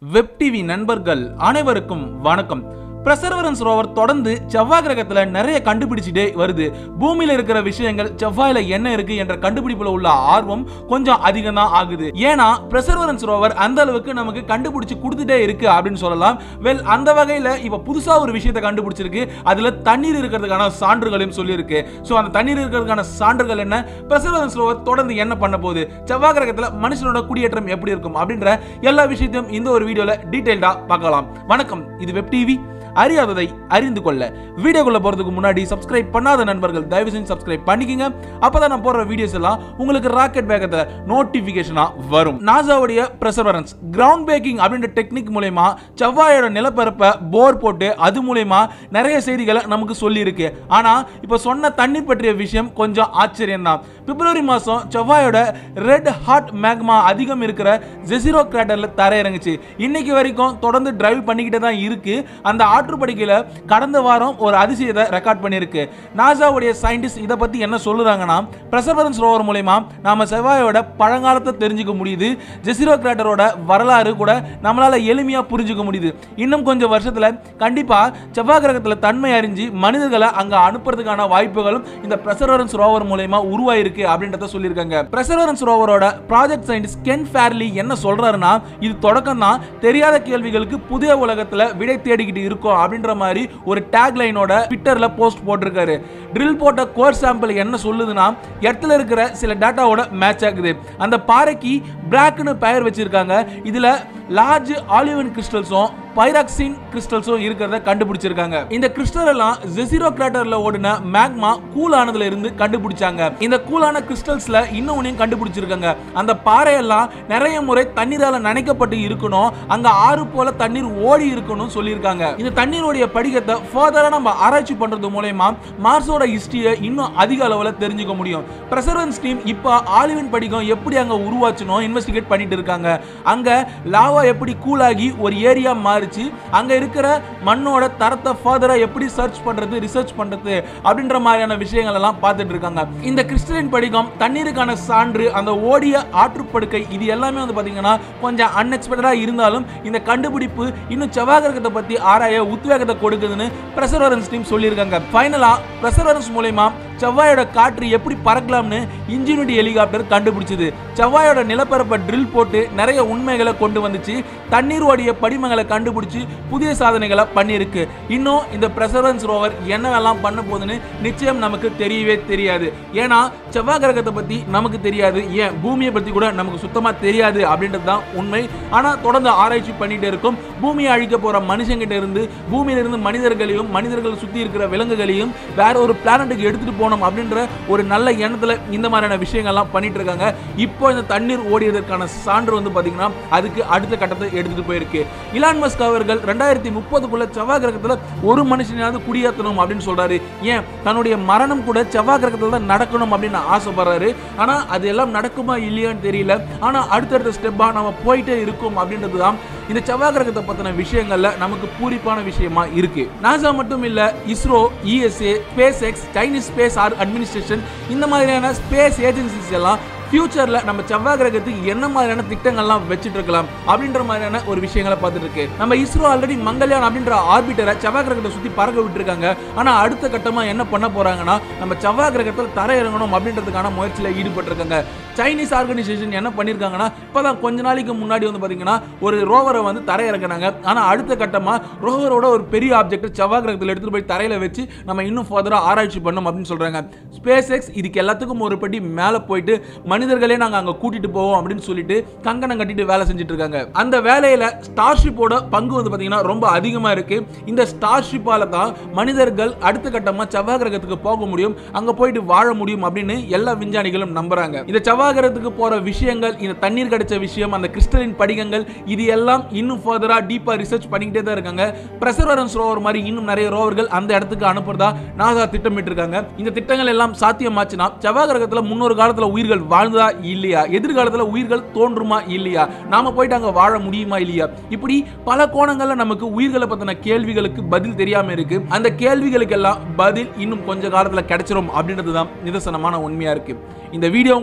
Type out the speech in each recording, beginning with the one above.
web TV நண்பர்கள் அனைவருக்கும் வணக்கம் பிரசர்வரன்ஸ் ரோவர் தொடர்ந்து செவ்வாய் கிரகத்துல நிறைய கண்டுபிடிச்சிட்டே வருது பூமியில இருக்கிற விஷயங்கள் செவ்வாயில என்ன இருக்கு என்ற கண்டுபிடிப்புல உள்ள ஆர்வம் கொஞ்சம் அதிகம் தான் ஆகுது ஏன்னா பிரசர்வரன்ஸ் ரோவர் அந்த அளவுக்கு நமக்கு கண்டுபிடிச்சு கொடுத்துட்டே இருக்கு அப்படின்னு சொல்லலாம் வெல் அந்த வகையில இப்ப புதுசா ஒரு விஷயத்தை கண்டுபிடிச்சிருக்கு அதுல தண்ணீர் இருக்கிறதுக்கான சான்றுகளையும் சொல்லியிருக்கு ஸோ அந்த தண்ணீர் இருக்கிறதுக்கான சான்றுகள் என்ன பிரசர்வரன்ஸ் ரோவர் தொடர்ந்து என்ன பண்ண போகுது செவ்வாய் கிரகத்துல மனுஷனோட குடியேற்றம் எப்படி இருக்கும் அப்படின்ற எல்லா விஷயத்தையும் இந்த ஒரு வீடியோல டீடைல்டா பார்க்கலாம் வணக்கம் இது வெப் டிவி அறியாததை அறிந்து கொள்ள வீடியோக்குள்ள போறதுக்கு முன்னாடி சப்ஸ்கிரைப் பண்ணாத நண்பர்கள் தயவு செஞ்சு சப்ஸ்கிரைப் பண்ணிக்கங்க அப்பதான் நான் போடுற வீடியோஸ் எல்லாம் உங்களுக்கு ராக்கெட் வேகத்தை நோட்டிபிகேஷனா வரும் நாசாவுடைய பிரசர்வரன்ஸ் கிரவுண்ட் பேக்கிங் அப்படின்ற டெக்னிக் மூலயமா செவ்வாயோட நிலப்பரப்பை போர் போட்டு அது மூலயமா நிறைய செய்திகளை நமக்கு சொல்லியிருக்கு ஆனா இப்போ சொன்ன தண்ணீர் பற்றிய விஷயம் கொஞ்சம் ஆச்சரியம் தான் பிப்ரவரி மாதம் செவ்வாயோட ரெட் ஹாட் மேக்மா அதிகம் இருக்கிற ஜெசிரோ கிராட்டர்ல தரையிறங்குச்சு இன்னைக்கு வரைக்கும் தொடர்ந்து டிரைவ் பண்ணிக்கிட்டே தான் இருக்கு அந்த ஆற்றுப்படுக்கையில் கடந்த வாரம் ஒரு அதிசயத்தை ரெக்கார்ட் பண்ணியிருக்கு நாசாவுடைய சயின்டிஸ்ட் இதை பத்தி என்ன சொல்லுறாங்கன்னா பிரசர்வரன்ஸ் ரோவர் மூலயமா நாம செவ்வாயோட பழங்காலத்தை தெரிஞ்சுக்க முடியுது ஜெசிரோ கிராட்டரோட வரலாறு கூட நம்மளால எளிமையா புரிஞ்சுக்க முடியுது இன்னும் கொஞ்சம் வருஷத்துல கண்டிப்பா செவ்வாய் கிரகத்துல தன்மை அறிஞ்சு மனிதர்களை அங்க அனுப்புறதுக்கான வாய்ப்புகளும் இந்த பிரசர்வரன்ஸ் ரோவர் மூலயமா உருவாயிருக்கு அப்படின்றத சொல்லியிருக்காங்க பிரசர்வரன்ஸ் ரோவரோட ப்ராஜெக்ட் சயின்டிஸ்ட் கென் ஃபேர்லி என்ன சொல்றாருன்னா இது தொடக்கம் தான் தெரியாத கேள்விகளுக்கு புதிய உலகத்துல விடை தேடிக்கிட்டு இருக்கோம் அப்படின்ற மாதிரி ஒரு டேக் லைனோட ட்விட்டர்ல போஸ்ட் போட்டிருக்காரு ட்ரில் போட்ட கோர் சாம்பிள் என்ன சொல்லுதுன்னா இடத்துல இருக்கிற சில டேட்டாவோட மேட்ச் ஆகுது அந்த பாறைக்கு பிளாக்னு பெயர் வச்சிருக்காங்க இதுல லார்ஜ் ஆலிவன் கிறிஸ்டல்ஸும் பைராக்சின் கிறிஸ்டல்ஸும் இருக்கிறத கண்டுபிடிச்சிருக்காங்க இந்த கிறிஸ்டல் எல்லாம் ஜெசிரோ கிராட்டர்ல ஓடின மேக்மா கூல் ஆனதுல இருந்து கண்டுபிடிச்சாங்க இந்த கூலான கிறிஸ்டல்ஸ்ல இன்னொன்னையும் கண்டுபிடிச்சிருக்காங்க அந்த பாறையெல்லாம் நிறைய முறை தண்ணீரால நனைக்கப்பட்டு இருக்கணும் அங்க ஆறு போல தண்ணீர் ஓடி இருக்கணும் சொல்லியிருக்காங்க இந்த தண்ணீருடைய படிக்கத்தை ஃபர்தரா நம்ம ஆராய்ச்சி பண்றது மூலயமா மார்ஸோட ஹிஸ்டரியை இன்னும் அதிக அளவில் தெரிஞ்சுக்க முடியும் பிரசர்வன்ஸ் டீம் இப்போ ஆலிவின் படிக்கம் எப்படி அங்க உருவாச்சணும் இன்வெஸ்டிகேட் பண்ணிட்டு இருக்காங்க அங்க லாவா எப்படி கூலாகி ஒரு ஏரியா மாறிச்சு அங்க இருக்கிற மண்ணோட தரத்தை ஃபர்தரா எப்படி சர்ச் பண்றது ரிசர்ச் பண்றது அப்படின்ற மாதிரியான விஷயங்கள் எல்லாம் பார்த்துட்டு இருக்காங்க இந்த கிறிஸ்டலின் படிகம் தண்ணீருக்கான சான்று அந்த ஓடிய ஆற்றுப்படுக்கை இது எல்லாமே வந்து பாத்தீங்கன்னா கொஞ்சம் அன்எக்ஸ்பெக்டடா இருந்தாலும் இந்த கண்டுபிடிப்பு இன்னும் செவ்வாய் கிரகத்தை பத்தி ஆராய உத்வேகத்தை கொடுக்குதுன்னு பிரசர்வரன்ஸ் டீம் சொல்லியிருக்காங்க ஃபைனலா பிரசர்வரன்ஸ் மூலயமா செவ்வாயோட காற்று எப்படி பறக்கலாம்னு இன்ஜினிட்டி ஹெலிகாப்டர் கண்டுபிடிச்சது செவ்வாயோட நிலப்பரப்பை ட்ரில் போட்டு நிறைய உண்மைகளை கொண்டு வந்துச்சு தண்ணீர் ஓடிய படிமங்களை கண்டுபிடிச்சு புதிய சாதனைகளை பண்ணியிருக்கு இன்னும் இந்த பிரசர்வன்ஸ் ரோவர் என்னவெல்லாம் பண்ண போகுதுன்னு நிச்சயம் நமக்கு தெரியவே தெரியாது ஏன்னா செவ்வாய் கிரகத்தை பத்தி நமக்கு தெரியாது ஏன் பூமியை பத்தி கூட நமக்கு சுத்தமா தெரியாது அப்படின்றது தான் உண்மை ஆனா தொடர்ந்து ஆராய்ச்சி பண்ணிட்டே இருக்கும் பூமியை அழிக்க போற மனுஷங்கிட்ட இருந்து பூமியில இருந்து மனிதர்களையும் மனிதர்கள் சுத்தி இருக்கிற விலங்குகளையும் வேற ஒரு பிளானட்டுக்கு எடுத்துட்டு போகணும் அப்படின்ற ஒரு நல்ல எண்ணத்துல இந்த மாதிரியான விஷயங்கள்லாம் பண்ணிட்டு இருக்காங்க இப்போ இந்த தண்ணீர் ஓடியதற்கான சான்று வந்து பாத்தீங்கன்னா அதுக்கு அடுத்த கட்டத்தை எடுத்துட்டு போயிருக்கு இலான் மஸ்க் அவர்கள் ரெண்டாயிரத்தி முப்பதுக்குள்ள செவ்வாய் கிரகத்துல ஒரு மனுஷனையாவது குடியேற்றணும் அப்படின்னு சொல்றாரு ஏன் தன்னுடைய மரணம் கூட செவ்வாய் கிரகத்துல தான் நடக்கணும் அப்படின்னு ஆசைப்படுறாரு ஆனா அது எல்லாம் நடக்குமா இல்லையான்னு தெரியல ஆனா அடுத்தடுத்த ஸ்டெப்பா நம்ம போயிட்டே இருக்கும் அப்படின்றது தான் இந்த செவ்வாய் கிரகத்தை பத்தின விஷயங்கள்ல நமக்கு பூரிப்பான விஷயமா இருக்கு நாசா மட்டும் இல்ல ISRO ESA SpaceX Chinese space administration இந்த மாதிரியான ஸ்பேஸ் ஏஜென்சிஸ் எல்லாம் ஃபியூச்சர்ல நம்ம செவ்வாய் கிரகத்துக்கு என்ன மாதிரியான திட்டங்கள்லாம் வச்சுட்டு இருக்கலாம் அப்படின்ற மாதிரியான ஒரு விஷயங்களை பார்த்துட்டு இருக்கு நம்ம இஸ்ரோ ஆல்ரெடி மங்கள்யான் அப்படின்ற ஆர்பிட்டரை செவ்வாய் கிரகத்தை சுத்தி பறக்க விட்டுருக்காங்க ஆனா அடுத்த கட்டமா என்ன பண்ண போறாங்கன்னா நம்ம செவ்வாய் கிரகத்தில் தர இறங்கணும் அப்படின்றதுக்கான முயற்சியில ஈடுபட்டிருக்காங்க சைனீஸ் ஆர்கனைசேஷன் என்ன பண்ணிருக்காங்கன்னா இப்பதான் கொஞ்ச நாளைக்கு முன்னாடி வந்து பாத்தீங்கன்னா ஒரு ரோவரை வந்து தரை இறக்குனாங்க ஆனா அடுத்த கட்டமா ரோவரோட ஒரு பெரிய ஆப்ஜெக்ட் செவ்வாய் கிரகத்தில் எடுத்துட்டு போய் தரையில வச்சு நம்ம இன்னும் ஃபர்தரா ஆராய்ச்சி பண்ணணும் அப்படின்னு சொல்றாங்க ஸ்பேஸ் எக்ஸ் இதுக்கு எல்லாத்துக்கும் ஒரு படி மேல போயிட்டு மனிதர்களே நாங்க அங்க கூட்டிட்டு போவோம் அப்படின்னு சொல்லிட்டு கங்கணம் கட்டிட்டு வேலை செஞ்சுட்டு இருக்காங்க அந்த வேலையில ஸ்டார்ஷிப்போட பங்கு வந்து பாத்தீங்கன்னா ரொம்ப அதிகமா இருக்கு இந்த ஸ்டார்ஷிப்பால தான் மனிதர்கள் அடுத்த கட்டமா செவ்வாய் கிரகத்துக்கு போக முடியும் அங்க போயிட்டு வாழ முடியும் அப்படின்னு எல்லா விஞ்ஞானிகளும் நம்புறாங்க இந்த செவ்வாய் கிரகத்துக்கு போற விஷயங்கள் இந்த தண்ணீர் கிடைச்ச விஷயம் அந்த கிறிஸ்டலின் படிகங்கள் இது எல்லாம் இன்னும் ஃபர்தரா டீப்பா ரிசர்ச் பண்ணிக்கிட்டே தான் இருக்காங்க பிரசர்வரன்ஸ் ரோவர் மாதிரி இன்னும் நிறைய ரோவர்கள் அந்த இடத்துக்கு அனுப்புறதா நாசா திட்டமிட்டு இருக்காங்க இந்த திட்டங்கள் எல்லாம் சாத்தியமாச்சுன்னா செவ்வாய் கிரகத்துல முன்னொரு காலத்துல உயிர்கள் வாழ்ந்ததா இல்லையா எதிர்காலத்துல உயிர்கள் தோன்றுமா இல்லையா நாம போயிட்டு அங்க வாழ முடியுமா இல்லையா இப்படி பல கோணங்கள்ல நமக்கு உயிர்களை பத்தின கேள்விகளுக்கு பதில் தெரியாம இருக்கு அந்த கேள்விகளுக்கெல்லாம் பதில் இன்னும் கொஞ்ச காலத்துல கிடைச்சிரும் அப்படின்றது தான் நிதர்சனமான உண்மையா இருக்கு இந்த வீடியோ உங்களுக்கு பிடிச்சிருந்தா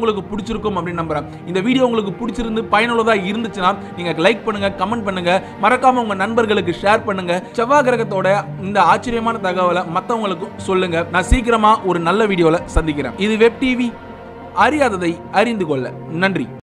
பிடிச்சிருக்கும் அப்படின்னு நம்புறேன் இந்த வீடியோ உங்களுக்கு பிடிச்சிருந்து பயனுள்ளதா இருந்துச்சுன்னா நீங்க லைக் பண்ணுங்க கமெண்ட் பண்ணுங்க மறக்காம உங்க நண்பர்களுக்கு ஷேர் பண்ணுங்க செவ்வாய் கிரகத்தோட இந்த ஆச்சரியமான தகவலை மத்தவங்களுக்கும் சொல்லுங்க நான் சீக்கிரமா ஒரு நல்ல வீடியோல சந்திக்கிறேன் இது வெப் டிவி அறியாததை அறிந்து கொள்ள நன்றி